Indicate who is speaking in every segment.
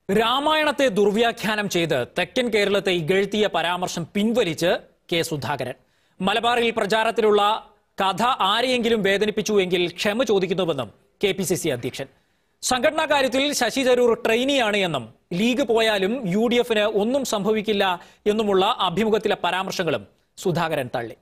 Speaker 1: രാമായണത്തെ ദുർവ്യാഖ്യാനം ചെയ്ത് തെക്കൻ കേരളത്തെ ഇകഴ്ത്തിയ പരാമർശം പിൻവലിച്ച് കെ സുധാകരൻ മലബാറിൽ പ്രചാരത്തിലുള്ള കഥ ആരെയെങ്കിലും വേദനിപ്പിച്ചുവെങ്കിൽ ക്ഷമ ചോദിക്കുന്നുവെന്നും കെ പി സി സി അധ്യക്ഷൻ സംഘടനാ കാര്യത്തിൽ ശശി തരൂർ ട്രെയിനിയാണ് എന്നും ലീഗ് പോയാലും യു ഡി എഫിന് ഒന്നും സംഭവിക്കില്ല എന്നുമുള്ള അഭിമുഖത്തിലെ പരാമർശങ്ങളും സുധാകരൻ തള്ളി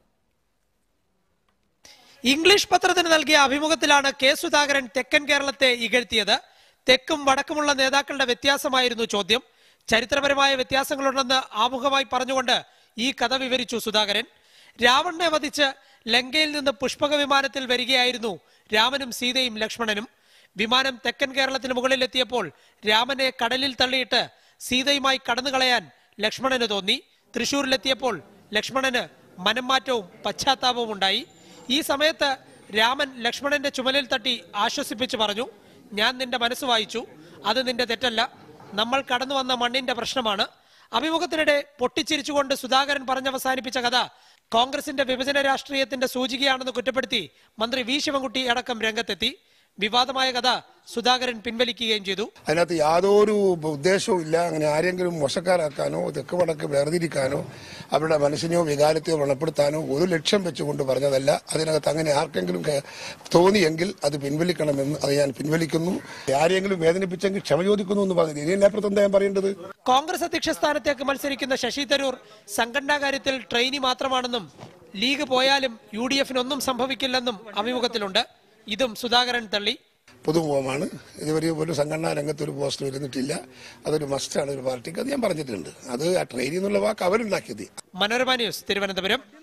Speaker 2: ഇംഗ്ലീഷ് പത്രത്തിന് നൽകിയ അഭിമുഖത്തിലാണ് കെ സുധാകരൻ തെക്കൻ കേരളത്തെ ഇകഴ്ത്തിയത് തെക്കും വടക്കുമുള്ള നേതാക്കളുടെ വ്യത്യാസമായിരുന്നു ചോദ്യം ചരിത്രപരമായ വ്യത്യാസങ്ങളുണ്ടെന്ന് ആമുഖമായി പറഞ്ഞുകൊണ്ട് ഈ കഥ വിവരിച്ചു സുധാകരൻ രാവണനെ വധിച്ച് ലങ്കയിൽ നിന്ന് പുഷ്പക വിമാനത്തിൽ വരികയായിരുന്നു രാമനും സീതയും ലക്ഷ്മണനും വിമാനം തെക്കൻ കേരളത്തിന് മുകളിലെത്തിയപ്പോൾ രാമനെ കടലിൽ തള്ളിയിട്ട് സീതയുമായി കടന്നുകളയാൻ ലക്ഷ്മണന് തോന്നി തൃശൂരിലെത്തിയപ്പോൾ ലക്ഷ്മണന് മനംമാറ്റവും പശ്ചാത്താപവും ഉണ്ടായി ഈ സമയത്ത് രാമൻ ലക്ഷ്മണന്റെ ചുമലിൽ തട്ടി ആശ്വസിപ്പിച്ചു പറഞ്ഞു ഞാൻ നിന്റെ മനസ്സ് വായിച്ചു അത് നിന്റെ തെറ്റല്ല നമ്മൾ കടന്നു വന്ന മണ്ണിന്റെ പ്രശ്നമാണ് അഭിമുഖത്തിനിടെ പൊട്ടിച്ചിരിച്ചുകൊണ്ട് സുധാകരൻ പറഞ്ഞവസാനിപ്പിച്ച കഥ കോൺഗ്രസിന്റെ വിഭജന രാഷ്ട്രീയത്തിന്റെ സൂചികയാണെന്ന് കുറ്റപ്പെടുത്തി മന്ത്രി വി ശിവൻകുട്ടി അടക്കം രംഗത്തെത്തി വിവാദമായ കഥ സുധാകരൻ പിൻവലിക്കുകയും ചെയ്തു
Speaker 3: അതിനകത്ത് യാതൊരു ഉദ്ദേശവും ഇല്ല അങ്ങനെ ആരെങ്കിലും മോശക്കാരാക്കാനോ തെക്ക് വടക്ക് വേർതിരിക്കാനോ അവരുടെ മനസ്സിനെയോ വികാരത്തെയോ വ്രണപ്പെടുത്താനോ ഒരു ലക്ഷ്യം വെച്ചുകൊണ്ട് പറഞ്ഞതല്ല അതിനകത്ത് അങ്ങനെ ആർക്കെങ്കിലും കേ- തോന്നിയെങ്കിൽ അത് പിൻവലിക്കണമെന്ന് അത് ഞാൻ പിൻവലിക്കുന്നു ആരെങ്കിലും വേദനിപ്പിച്ചെങ്കിൽ ക്ഷമ ചോദിക്കുന്നു എന്ന് പറഞ്ഞു ഇനി അതിനപ്പുറത്ത് എന്താ ഞാൻ പറയേണ്ടത്
Speaker 2: കോൺഗ്രസ് അധ്യക്ഷ സ്ഥാനത്തേക്ക് മത്സരിക്കുന്ന ശശി തരൂർ സംഘടനാ കാര്യത്തിൽ ട്രെയിനി മാത്രമാണെന്നും ലീഗ് പോയാലും യു ഡി എഫിന് ഒന്നും സംഭവിക്കില്ലെന്നും അഭിമുഖത്തിലുണ്ട് ഇതും സുധാകരൻ തള്ളി
Speaker 3: പുതുമുഖമാണ് ഇതുവരെ ഒരു സംഘടനാ രംഗത്ത് ഒരു പോസ്റ്റ് വരുന്നിട്ടില്ല അതൊരു മസ്റ്റാണ് ഒരു പാർട്ടിക്ക് അത് ഞാൻ പറഞ്ഞിട്ടുണ്ട് അത് ആ ട്രെയിനിൽ നിന്നുള്ള വാക്ക് അവരുണ്ടാക്കിയത്
Speaker 2: മനോരമ ന്യൂസ് തിരുവനന്തപുരം